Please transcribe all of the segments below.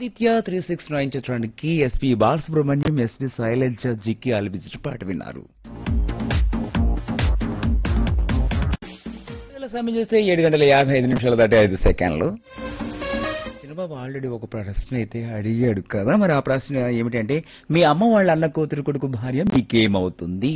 Aditya three six nine చిత్రానికి SP Balasubrahmanyam SP Sailaja Jikki ఆలపించిన పాట విన్నారు ఇలా సమయం చేస్తే ఏడు గంటల యాభై ఐదు నిమిషాలు దాటి ఐదు సెకండ్లు చిన్నబాబు ఆల్రెడీ ఒక ప్రశ్న అయితే అడిగాడు కదా మరి ఆ ప్రశ్న ఏమిటంటే మీ అమ్మ వాళ్ళ అన్న కూతురు కొడుకు భార్య మీకేమవుతుంది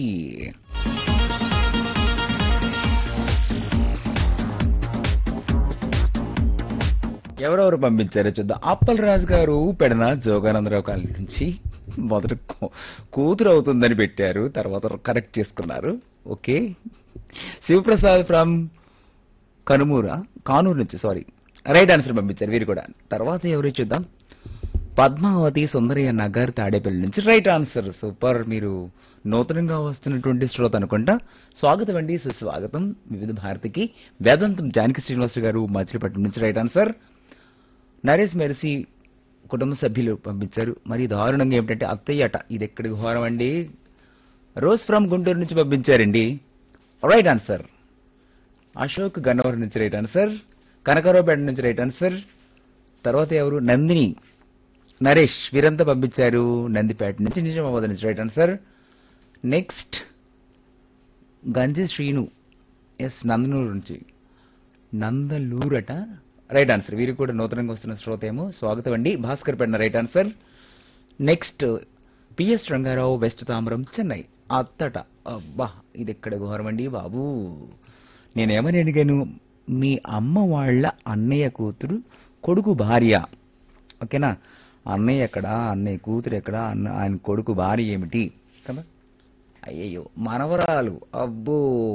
ఎవరెవరు పంపించారో చూద్దాం అప్పల్ రాజు గారు పెడన జోగానందరావు కాలనీ నుంచి మొదట కూ- కూతురు అవుతుందని పెట్టారు తర్వాత కరెక్ట్ చేసుకున్నారు ఓకే శివప్రసాద్ ఫ్రమ్ కనుమూర కానూరు నుంచి సారీ రైట్ ఆన్సర్ పంపించారు వీరు కూడా తర్వాత ఎవరు చూద్దాం పద్మావతి సుందరయ్య నగర్ తాడేపల్లి నుంచి రైట్ ఆన్సర్ సూపర్ మీరు నూతనంగా వస్తున్నటువంటి శ్రోత అనుకుంటా స్వాగతం అండి సుస్వాగతం వివిధ భారతికి వేదాంతం జానకి శ్రీనివాస్ గారు మచిలీపట్నం నుంచి రైట్ ఆన్సర్ నరేష్ మెర్సీ కుటుంబ సభ్యులు పంపించారు మరి దారుణంగా ఏమిటంటే అత్తయ్య అట ఇది ఎక్కడికి ఘోరం అండి రోజ్ ఫ్రమ్ గుంటూరు నుంచి పంపించారండి రైట్ ఆన్సర్ అశోక్ గన్నవరం నుంచి రైట్ ఆన్సర్ కనకరావుపేట నుంచి రైట్ ఆన్సర్ తర్వాత ఎవరు నందిని నరేష్ వీరంతా పంపించారు నందిపేట నుంచి నిజామాబాద్ నుంచి రైట్ ఆన్సర్ నెక్స్ట్ గంజి శ్రీను ఎస్ నందనూరు నుంచి నందలూరట రైట్ ఆన్సర్ వీరు కూడా నూతనంగా వస్తున్న శ్రోత ఏమో స్వాగతం అండి Bhaskar Pedana right answer next PS Rangarao west Tamaram Chennai అత్తట అబ్బా ఇది ఎక్కడ ఘోరం అండి బాబు నేనేమని అడిగాను మీ అమ్మ వాళ్ళ అన్నయ్య కూతురు కొడుకు భార్య ఓకేనా అన్నయ్య ఎక్కడ అన్నయ్య కూతురు ఎక్కడ అన్న ఆయన కొడుకు భార్య ఏమిటి కదా అయ్యయ్యో మనవరాలు అబ్బో